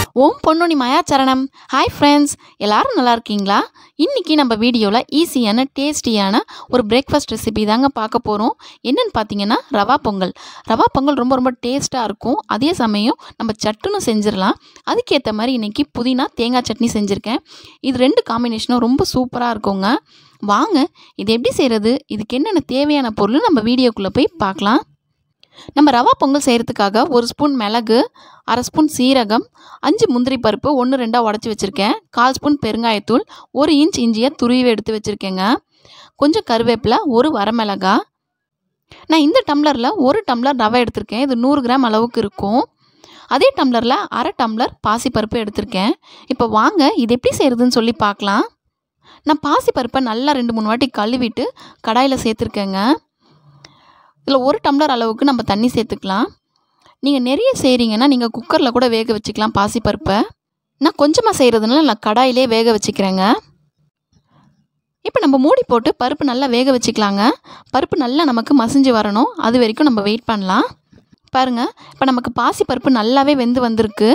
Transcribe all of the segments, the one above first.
ஓம் பொன்னுனி மாயாச்சரணம் hi friends எல்லாரும் நல்லா இருக்கீங்களா இன்றைக்கி நம்ம வீடியோவில் ஈஸியான டேஸ்டியான ஒரு பிரேக்ஃபாஸ்ட் ரெசிபி தாங்க பார்க்க போகிறோம் என்னென்னு பார்த்தீங்கன்னா ரவா பொங்கல் ரவா பொங்கல் ரொம்ப ரொம்ப டேஸ்ட்டாக இருக்கும் அதே சமயம் நம்ம சட்டுன்னு செஞ்சிடலாம் அதுக்கேற்ற மாதிரி இன்றைக்கி புதினா தேங்காய் சட்னி செஞ்சுருக்கேன் இது ரெண்டு காம்பினேஷனும் ரொம்ப சூப்பராக இருக்குங்க வாங்க இது எப்படி செய்கிறது இதுக்கு என்னென்ன தேவையான பொருள் நம்ம வீடியோக்குள்ளே போய் பார்க்கலாம் நம்ம ரவா பொங்கல் செய்கிறதுக்காக ஒரு ஸ்பூன் மிளகு அரை ஸ்பூன் சீரகம் அஞ்சு முந்திரி பருப்பு ஒன்று ரெண்டாக உடச்சி வச்சுருக்கேன் கால் ஸ்பூன் பெருங்காயத்தூள் ஒரு இன்ச் இஞ்சியை துருவி எடுத்து வச்சுருக்கேங்க கொஞ்சம் கருவேப்பிலை ஒரு வரமிளகா நான் இந்த டம்ளரில் ஒரு டம்ளர் ரவை எடுத்திருக்கேன் இது நூறு கிராம் அளவுக்கு இருக்கும் அதே டம்ளரில் அரை டம்ளர் பாசிப்பருப்பு எடுத்திருக்கேன் இப்போ வாங்க இது எப்படி செய்கிறதுன்னு சொல்லி பார்க்கலாம் நான் பாசிப்பருப்பை நல்லா ரெண்டு மூணு வாட்டி கழுவிட்டு கடாயில் சேர்த்துருக்கேங்க இதில் ஒரு டம்ளர் அளவுக்கு நம்ம தண்ணி சேர்த்துக்கலாம் நீங்கள் நிறைய செய்கிறீங்கன்னா நீங்கள் குக்கரில் கூட வேக வச்சுக்கலாம் பாசிப்பருப்பை நான் கொஞ்சமாக செய்கிறதுனால நான் கடாயிலே வேக வச்சுக்கிறேங்க இப்போ நம்ம மூடி போட்டு பருப்பு நல்லா வேக வச்சுக்கலாங்க பருப்பு நல்லா நமக்கு மசிஞ்சு வரணும் அது வரைக்கும் நம்ம வெயிட் பண்ணலாம் பாருங்கள் இப்போ நமக்கு பாசி பருப்பு நல்லாவே வெந்து வந்திருக்கு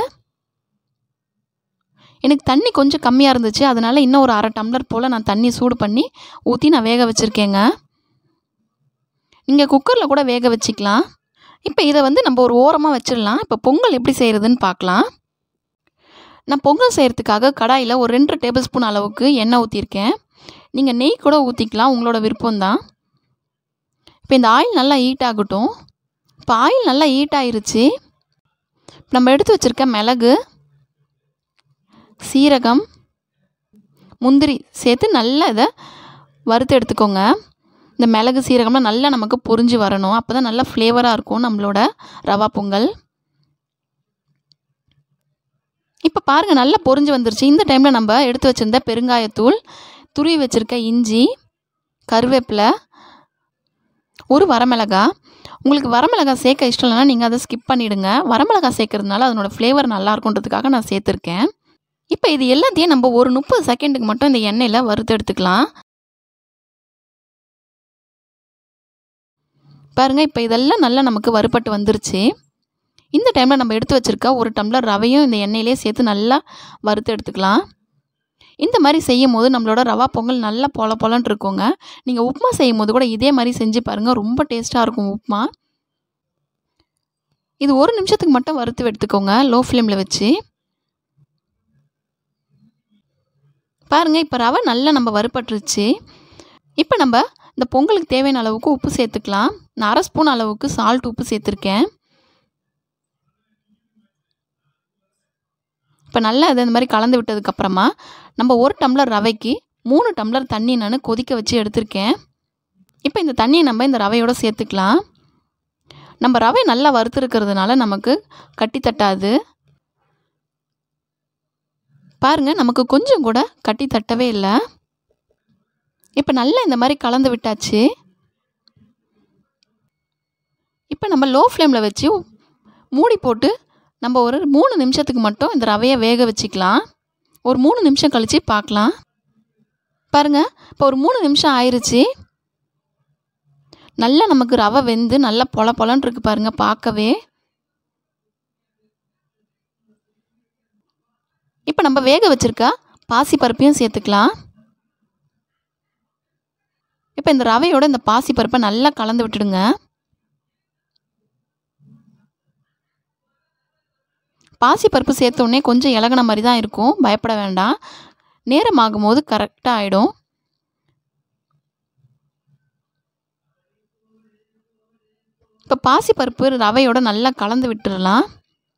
எனக்கு தண்ணி கொஞ்சம் கம்மியாக இருந்துச்சு அதனால் இன்னும் ஒரு அரை டம்ளர் போல் நான் தண்ணி சூடு பண்ணி ஊற்றி நான் வேக வச்சுருக்கேங்க நீங்கள் குக்கரில் கூட வேக வச்சுக்கலாம் இப்போ இதை வந்து நம்ம ஒரு ஓரமாக வச்சிடலாம் இப்போ பொங்கல் எப்படி செய்கிறதுன்னு பார்க்கலாம் நான் பொங்கல் செய்கிறதுக்காக கடாயில் ஒரு ரெண்டு டேபிள் ஸ்பூன் அளவுக்கு எண்ணெய் ஊற்றிருக்கேன் நீங்கள் நெய் கூட ஊற்றிக்கலாம் உங்களோட விருப்பம்தான் இப்போ இந்த ஆயில் நல்லா ஹீட் ஆகட்டும் இப்போ ஆயில் நல்லா ஹீட் ஆயிருச்சு நம்ம எடுத்து வச்சுருக்க மிளகு சீரகம் முந்திரி சேர்த்து நல்லா இதை வறுத்து எடுத்துக்கோங்க இந்த மிளகு சீரகம்லாம் நல்லா நமக்கு பொரிஞ்சு வரணும் அப்போ தான் நல்லா ஃப்ளேவராக இருக்கும் நம்மளோட ரவா பொங்கல் இப்போ பாருங்கள் நல்லா பொரிஞ்சு வந்துருச்சு இந்த டைமில் நம்ம எடுத்து வச்சுருந்த பெருங்காயத்தூள் துருவி வச்சுருக்க இஞ்சி கருவேப்பிலை ஒரு வரமிளகா உங்களுக்கு வரமிளகா சேர்க்க இஷ்டம் இல்லைன்னா நீங்கள் அதை ஸ்கிப் பண்ணிவிடுங்க வரமிளகா சேர்க்கறதுனால அதனோட ஃப்ளேவர் நல்லா இருக்குன்றதுக்காக நான் சேர்த்துருக்கேன் இப்போ இது எல்லாத்தையும் நம்ம ஒரு முப்பது செகண்டுக்கு மட்டும் இந்த எண்ணெயில் வறுத்து எடுத்துக்கலாம் பாருங்கள் இப்போ இதெல்லாம் நல்லா நமக்கு வறுபட்டு வந்துருச்சு இந்த டைமில் நம்ம எடுத்து வச்சுருக்க ஒரு டம்ளர் ரவையும் இந்த எண்ணெயிலே சேர்த்து நல்லா வறுத்து எடுத்துக்கலாம் இந்த மாதிரி செய்யும் போது நம்மளோட ரவா பொங்கல் நல்லா பொல பொலன்னு இருக்குங்க நீங்கள் உப்புமா செய்யும் போது கூட இதே மாதிரி செஞ்சு பாருங்கள் ரொம்ப டேஸ்ட்டாக இருக்கும் உப்புமா இது ஒரு நிமிஷத்துக்கு மட்டும் வறுத்து எடுத்துக்கோங்க லோ ஃப்ளேமில் வச்சு பாருங்கள் இப்போ ரவை நல்லா நம்ம வறுபட்டுருச்சு இப்போ நம்ம இந்த பொங்கலுக்கு தேவையான அளவுக்கு உப்பு சேர்த்துக்கலாம் நான் அரை ஸ்பூன் அளவுக்கு சால்ட் உப்பு சேர்த்துருக்கேன் இப்போ நல்லா இதை இந்த மாதிரி கலந்து விட்டதுக்கப்புறமா நம்ம ஒரு டம்ளர் ரவைக்கு மூணு டம்ளர் தண்ணி நான் கொதிக்க வச்சு எடுத்திருக்கேன் இப்போ இந்த தண்ணியை நம்ம இந்த ரவையோடு சேர்த்துக்கலாம் நம்ம ரவை நல்லா வறுத்துருக்கிறதுனால நமக்கு கட்டி தட்டாது பாருங்கள் நமக்கு கொஞ்சம் கூட கட்டி தட்டவே இல்லை இப்போ நல்லா இந்த மாதிரி கலந்து விட்டாச்சு இப்போ நம்ம லோ ஃப்ளேமில் வச்சு மூடி போட்டு நம்ம ஒரு மூணு நிமிஷத்துக்கு மட்டும் இந்த ரவையை வேக வச்சுக்கலாம் ஒரு மூணு நிமிஷம் கழித்து பார்க்கலாம் பாருங்கள் இப்போ ஒரு மூணு நிமிஷம் ஆயிடுச்சு நல்லா நமக்கு ரவை வெந்து நல்லா பொல பொலன்னு இருக்கு பாருங்கள் பார்க்கவே இப்போ நம்ம வேக வச்சுருக்கா பாசி பருப்பையும் சேர்த்துக்கலாம் இப்போ இந்த ரவையோட இந்த பாசி பருப்பை நல்லா கலந்து விட்டுடுங்க பாசி பருப்பு சேர்த்தோடனே கொஞ்சம் இலகின மாதிரி தான் இருக்கும் பயப்பட வேண்டாம் நேரம் ஆகும்போது கரெக்டாக ஆகிடும் இப்போ பாசி பருப்பு ரவையோட நல்லா கலந்து விட்டுடலாம்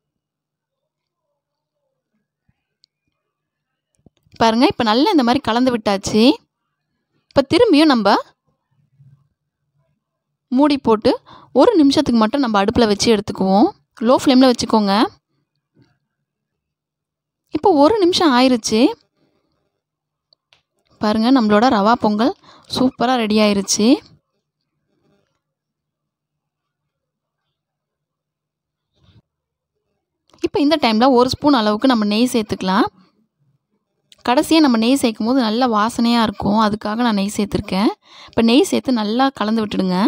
பாருங்கள் இப்போ நல்லா இந்த மாதிரி கலந்து விட்டாச்சு இப்போ திரும்பியும் நம்ம மூடி போட்டு ஒரு நிமிஷத்துக்கு மட்டும் நம்ம அடுப்பில் வச்சு எடுத்துக்குவோம் லோ ஃப்ளேமில் வச்சுக்கோங்க இப்போ ஒரு நிமிஷம் ஆயிடுச்சு பாருங்கள் நம்மளோட ரவா பொங்கல் சூப்பராக ரெடி ஆயிருச்சு இப்போ இந்த டைமில் ஒரு ஸ்பூன் அளவுக்கு நம்ம நெய் சேர்த்துக்கலாம் கடைசியாக நம்ம நெய் சேர்க்கும் போது நல்லா வாசனையாக இருக்கும் அதுக்காக நான் நெய் சேர்த்துருக்கேன் இப்போ நெய் சேர்த்து நல்லா கலந்து விட்டுடுங்க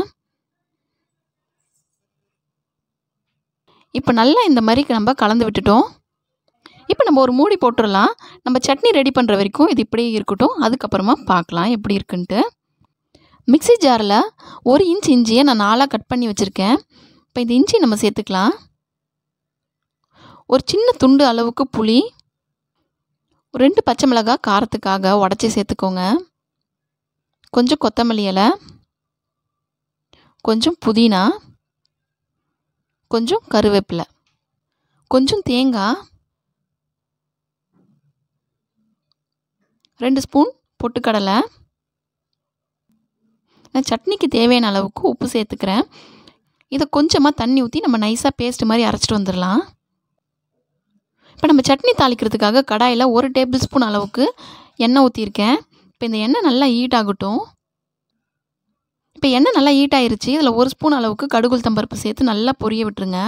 இப்போ நல்லா இந்த மாதிரி நம்ம கலந்து விட்டுட்டோம் இப்போ நம்ம ஒரு மூடி போட்டுடலாம் நம்ம சட்னி ரெடி பண்ணுற வரைக்கும் இது இப்படியே இருக்கட்டும் அதுக்கப்புறமா பார்க்கலாம் எப்படி இருக்குன்ட்டு மிக்ஸி ஜாரில் ஒரு இன்ச் இஞ்சியை நான் நாலாக கட் பண்ணி வச்சுருக்கேன் இப்போ இந்த இஞ்சி நம்ம சேர்த்துக்கலாம் ஒரு சின்ன துண்டு அளவுக்கு புளி ரெண்டு பச்சை மிளகாய் காரத்துக்காக உடச்சி சேர்த்துக்கோங்க கொஞ்சம் கொத்தமல்லி இலை கொஞ்சம் புதினா கொஞ்சம் கருவேப்பிலை கொஞ்சம் தேங்காய் ரெண்டு ஸ்பூன் பொட்டுக்கடலை நான் சட்னிக்கு தேவையான அளவுக்கு உப்பு சேர்த்துக்கிறேன் இதை கொஞ்சமாக தண்ணி ஊற்றி நம்ம நைஸாக பேஸ்ட் மாதிரி அரைச்சிட்டு வந்துடலாம் இப்போ நம்ம சட்னி தாளிக்கிறதுக்காக கடாயில் ஒரு டேபிள் ஸ்பூன் அளவுக்கு எண்ணெய் ஊற்றிருக்கேன் இப்போ இந்த எண்ணெய் நல்லா ஹீட் ஆகட்டும் இப்போ எண்ணெய் நல்லா ஹீட் ஆயிருச்சு இதில் ஒரு ஸ்பூன் அளவுக்கு கடுகுளுத்தம் பருப்பு சேர்த்து நல்லா பொரிய விட்டுருங்க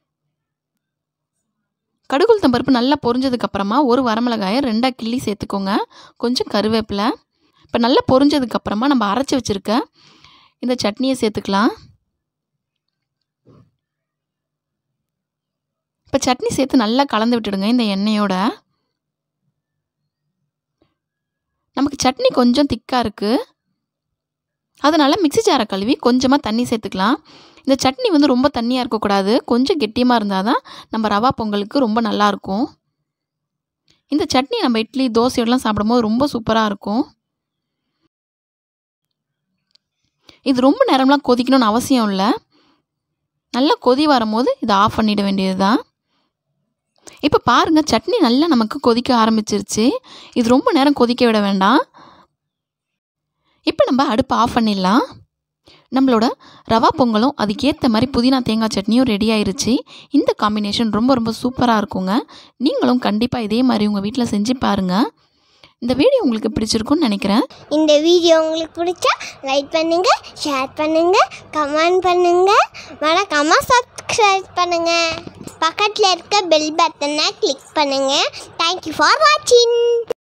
கடுகுளுத்தம் பருப்பு நல்லா பொரிஞ்சதுக்கப்புறமா ஒரு வரமிளகாயை ரெண்டாக கிள்ளி சேர்த்துக்கோங்க கொஞ்சம் கருவேப்பிலை இப்போ நல்லா பொரிஞ்சதுக்கப்புறமா நம்ம அரைச்சி வச்சுருக்க இந்த சட்னியை சேர்த்துக்கலாம் இப்போ சட்னி சேர்த்து நல்லா கலந்து விட்டுடுங்க இந்த எண்ணெயோட நமக்கு சட்னி கொஞ்சம் திக்காக இருக்குது அதனால் மிக்ஸி ஜாரை கழுவி கொஞ்சமாக தண்ணி சேர்த்துக்கலாம் இந்த சட்னி வந்து ரொம்ப தண்ணியாக இருக்கக்கூடாது கொஞ்சம் கெட்டியமாக இருந்தால் தான் நம்ம ரவா பொங்கலுக்கு ரொம்ப நல்லாயிருக்கும் இந்த சட்னி நம்ம இட்லி தோசையோடலாம் சாப்பிடும்போது ரொம்ப சூப்பராக இருக்கும் இது ரொம்ப நேரம்லாம் கொதிக்கணும்னு அவசியம் இல்லை நல்லா கொதி வரும்போது இதை ஆஃப் பண்ணிட வேண்டியது தான் இப்போ பாருங்கள் சட்னி நல்லா நமக்கு கொதிக்க ஆரம்பிச்சிருச்சு இது ரொம்ப நேரம் கொதிக்க விட வேண்டாம் இப்போ நம்ம அடுப்பை ஆஃப் பண்ணிடலாம் நம்மளோட ரவா பொங்கலும் அதுக்கேற்ற மாதிரி புதினா தேங்காய் சட்னியும் ரெடி ஆயிருச்சு இந்த காம்பினேஷன் ரொம்ப ரொம்ப சூப்பராக இருக்குங்க நீங்களும் கண்டிப்பாக இதே மாதிரி உங்கள் வீட்டில் செஞ்சு பாருங்கள் இந்த வீடியோ உங்களுக்கு பிடிச்சிருக்குன்னு நினைக்கிறேன் இந்த வீடியோ உங்களுக்கு பிடிச்சா லைக் பண்ணுங்க ஷேர் பண்ணுங்க கமெண்ட் பண்ணுங்க மறக்காம சப்ஸ்கிரைப் பண்ணுங்க பக்கத்தில் இருக்க பெல் பட்டனை கிளிக் பண்ணுங்க தேங்க்யூ ஃபார் வாட்சிங்